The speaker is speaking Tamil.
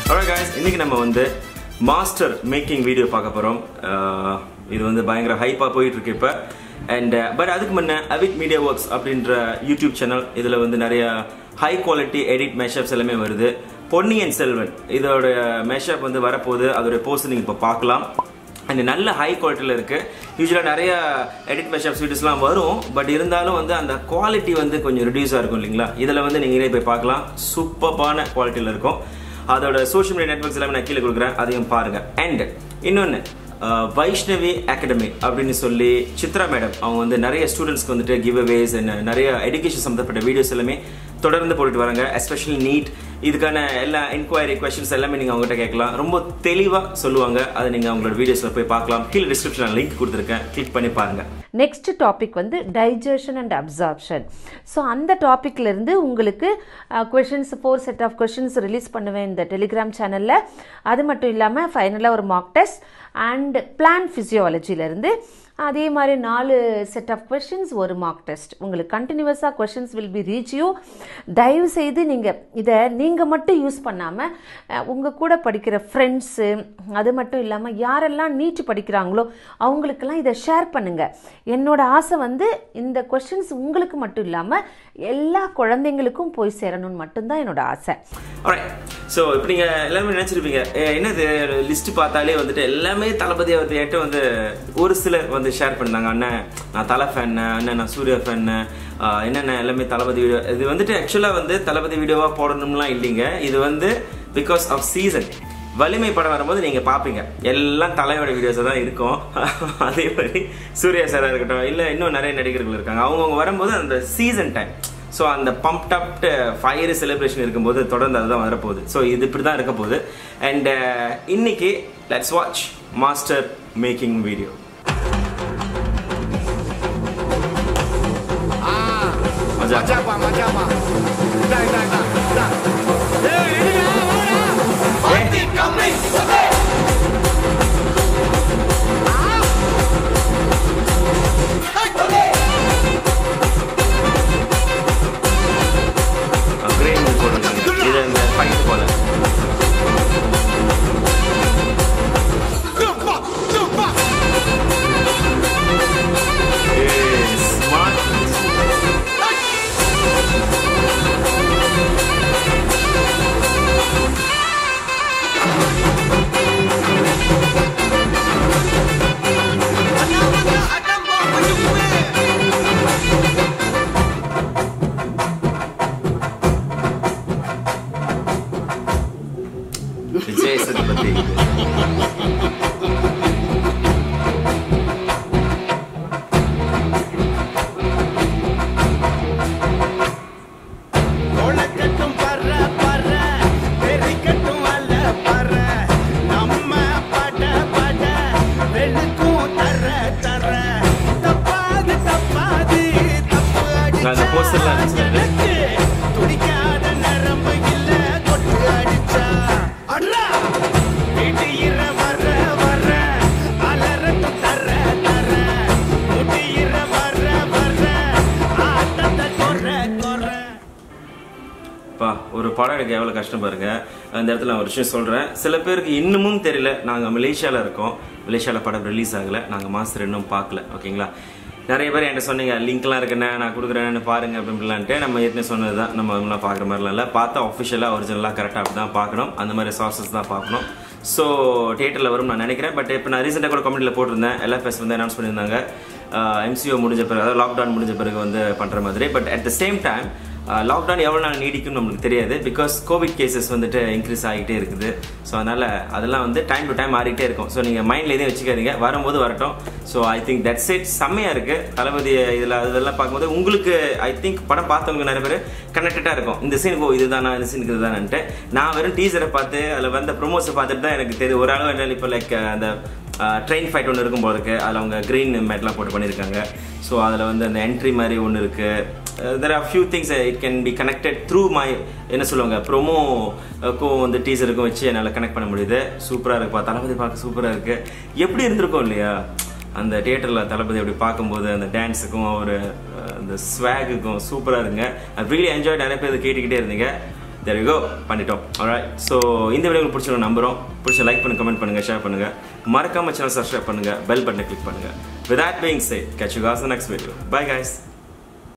Alright guys, இன்னைக்கு நம்ம வந்து மாஸ்டர் மேக்கிங் வீடியோ பார்க்க போறோம் அஹ், இது வந்து பயங்கர ஹைப்பா போயிட்டு இருக்கு இப்ப அண்ட் பட் அதுக்கு முன்ன அவிட் மீடியா ஒர்க்ஸ் அப்படின்ற யூடியூப் சேனல் இதுல வந்து நிறைய ஹை குவாலிட்டி எடிட் மேஷப்ஸ் எல்லாமே வருது பொன்னியின் செல்வன் இதோட மேஷப் வந்து வரப்போகுது அதோட போஸ்ட் நீங்க இப்போ பார்க்கலாம் அண்ட் நல்ல ஹை குவாலிட்டியில் இருக்கு யூஸ்வலாக நிறைய எடிட் மெஷப்ஸ் வீடியோஸ்லாம் வரும் பட் இருந்தாலும் வந்து அந்த குவாலிட்டி வந்து கொஞ்சம் ரிடியூஸாக இருக்கும் இல்லைங்களா இதில் வந்து நீங்களே போய் பார்க்கலாம் சூப்பர்பான குவாலிட்டியில் இருக்கும் அதோட சோஷியல் மீடியா நெட்ஒர்க்ஸ் எல்லாமே நான் கீழே கொடுக்குறேன் அதையும் பாருங்க அண்ட் இன்னொன்று வைஷ்ணவி அகாடமி அப்படின்னு சொல்லி சித்ரா மேடம் அவங்க வந்து நிறைய ஸ்டூடெண்ட்ஸ்க்கு வந்துட்டு கிவ் அவேஸ் நிறைய எஜுகேஷன் சம்மந்தப்பட்ட வீடியோஸ் எல்லாமே தொடர்ந்து போட்டுட்டு வராங்க எஸ்பெஷலி நீட் இதுக்கான எல்லா என்கொயரி கொஸ்டின்ஸ் எல்லாமே நீங்கள் அவங்ககிட்ட கேட்கலாம் ரொம்ப தெளிவாக சொல்லுவாங்க அதை நீங்கள் அவங்களோட வீடியோஸில் போய் பார்க்கலாம் கீழே டிஸ்கிரிப்ஷனில் லிங்க் கொடுத்துருக்கேன் கிளிக் பண்ணி பாருங்கள் நெக்ஸ்ட் டாபிக் வந்து டைஜஷன் அண்ட் அப்சார்ப்ஷன் ஸோ அந்த டாபிக்ல இருந்து உங்களுக்கு questions four set of questions release பண்ணுவேன் இந்த டெலிகிராம் சேனலில் அது மட்டும் இல்லாமல் ஃபைனலாக ஒரு மாக் டெஸ்ட் அண்ட் பிளான் ஃபிசியாலஜிலேருந்து அதே மாதிரி நாலு செட் ஆஃப் கொஷின்ஸ் ஒரு மார்க் டெஸ்ட் உங்களுக்கு கண்டினியூஸாக questions will be reach you தயவு செய்து நீங்கள் இதை நீங்கள் மட்டும் யூஸ் பண்ணாமல் உங்கள் கூட படிக்கிற ஃப்ரெண்ட்ஸு அது மட்டும் இல்லாமல் யாரெல்லாம் நீட் படிக்கிறாங்களோ அவங்களுக்கெல்லாம் இதை ஷேர் பண்ணுங்கள் என்னோட ஆசை வந்து இந்த கொஷின்ஸ் உங்களுக்கு மட்டும் இல்லாமல் எல்லா குழந்தைங்களுக்கும் போய் சேரணும்னு மட்டும்தான் என்னோட ஆசை ஸோ இப்போ நீங்கள் எல்லாமே நினச்சிருப்பீங்க என்னது லிஸ்ட் பார்த்தாலே வந்துட்டு எல்லாமே தளபதி அவர் என்கிட்ட வந்து ஒரு சிலர் வந்து ஷேர் பண்ணாங்க அண்ணன் நான் தலை ஃபேன் அண்ணன் நான் சூர்யா ஃபேன் என்னென்ன எல்லாமே தளபதி வீடியோ இது வந்துட்டு ஆக்சுவலாக வந்து தளபதி வீடியோவாக போடணும்லாம் இல்லைங்க இது வந்து பிகாஸ் ஆஃப் சீசன் வலிமை படம் வரும்போது நீங்க பாப்பீங்க எல்லாம் தலையோட வீடியோஸ் தான் இருக்கும் அதே மாதிரி சூர்யா சாரா இருக்கட்டும் இல்ல இன்னும் நிறைய நடிகர்கள் இருக்காங்க அவங்கவுங்க வரும்போது அந்த சீசன் டைம் ஸோ அந்த பம்ப் அப் ஃபயர் செலிப்ரேஷன் இருக்கும்போது தொடர்ந்து அதுதான் வரப்போகுது ஸோ இது இப்படி தான் இருக்க போகுது அண்ட் இன்னைக்கு let's watch Master making video மஜா மச்சாப்பா மச்சாப்பா இதா இதா இதா இதா ஏய் எடுடா வாடா பாத்தி கம்மி ஓகே கிரேம் போட்டிருக்காங்க இது அந்த ஃபைட் போல சுப்பா சுப்பா ஸ்மார்ட் அண்ணா அட்டம் போ கொஞ்சம் விஜய் சேதுபதி உலகட்டும் பற பற பெரிக்கட்டும் அல்ல பற நம்ம பட பட வெளுக்கும் தர தர தப்பாது தப்பாது தப்பு நான் அந்த poster ல அடிச்சா நினைச்சேன். எனக்கு துடிக்காத நரம்பு இல்ல கொட்டு அடிச்சா அட்ரா வீட்டு இர வர வர அலறட்டும் தர தர முட்டி இர வர வர ஆட்டத்தை கொற கொற பா ஒரு படம் எடுக்க எவ்வளோ கஷ்டம் பாருங்க அந்த இடத்துல நான் ஒரு விஷயம் சொல்கிறேன் சில பேருக்கு இன்னமும் தெரியல நாங்கள் மலேசியாவில் இருக்கோம் மலேசியாவில் படம் ரிலீஸ் ஆகலை நாங்கள் மாஸ்டர் இன்னும் பார்க்கல ஓகேங்களா நிறைய பேர் என்கிட்ட சொன்னீங்க லிங்க்லாம் இருக்குண்ணே நான் கொடுக்குறேன்னு பாருங்க அப்படின்லான்ட்டு நம்ம ஏற்கனவே சொன்னது தான் நம்ம அவங்களாம் பார்க்குற மாதிரிலாம் இல்லை பார்த்தா அஃபிஷியலாக ஒரிஜினலாக கரெக்டாக அப்படி தான் பார்க்கணும் அந்த மாதிரி சார்சஸ் தான் பார்க்கணும் ஸோ தியேட்டரில் வரும் நான் நினைக்கிறேன் பட் இப்போ நான் ரீசெண்டாக கூட கமெண்ட்டில் போட்டிருந்தேன் எல்எஃப்எஸ் வந்து அனௌன்ஸ் பண்ணியிருந்தாங்க எம்சிஓ முடிஞ்ச பிறகு அதாவது லாக்டவுன் முடிஞ்ச பிறகு வந்து பண்ணுற மாதிரி but at the same time lockdown எவ்வளோ நாள் நீடிக்கும்னு நம்மளுக்கு தெரியாது பிகாஸ் கோவிட் கேசஸ் வந்துட்டு இன்க்ரீஸ் ஆகிட்டே இருக்குது ஸோ அதனால் அதெல்லாம் வந்து டைம் டு டைம் மாறிட்டே இருக்கும் ஸோ நீங்கள் மைண்டில் எதையும் வச்சுக்காதீங்க வரும்போது வரட்டும் so I think that's it செம்மையாக இருக்குது தளபதி இதில் இதெல்லாம் பார்க்கும்போது உங்களுக்கு ஐ திங்க் படம் பார்த்தவங்க நிறைய பேர் கனெக்டடாக இருக்கும் இந்த சீனுக்கு ஓ இதுதானா இந்த சீனுக்கு இதுதானன்ட்டு நான் வெறும் டீசரை பார்த்து அதில் வந்த ப்ரொமோஸை பார்த்துட்டு தான் எனக்கு தெரியும் ஒரு அளவு என்ன இப்போ லைக் அந்த ட்ரெயின் ஃபைட் ஒன்று இருக்கும் போல இருக்கு அதில் அவங்க க்ரீன் மேட்லாம் போட்டு பண்ணியிருக்காங்க ஸோ அதில் வந்து அந்த என்ட்ரி மாதிரி ஒன்று இருக்குது there are few things it can be connected through my என்ன சொல்லுவாங்க ப்ரொமோக்கும் வந்து டீசருக்கும் வச்சு என்னால் கனெக்ட் பண்ண முடியுது சூப்பராக இருக்குப்பா தளபதி பார்க்க சூப்பராக இருக்குது எப்படி இருந்திருக்கும் இல்லையா அந்த தியேட்டரில் தளபதி அப்படி பார்க்கும்போது அந்த டான்ஸுக்கும் ஒரு அந்த ஸ்வாகுக்கும் சூப்பராக இருங்க ஐ ரியலி என்ஜாய் நிறைய பேர் இதை கேட்டுக்கிட்டே இருந்தீங்க தெர் கோ பண்ணிட்டோம் alright ஸோ இந்த வீடியோ உங்களுக்கு பிடிச்சிருக்க நம்புறோம் பிடிச்ச லைக் பண்ணுங்க கமெண்ட் பண்ணுங்க ஷேர் பண்ணுங்க மறக்காம சேனல் சப்ஸ்கிரைப் பண்ணுங்க பெல் பட்டனை கிளிக் பண்ணுங்க with that being say catch you cause next video bye guys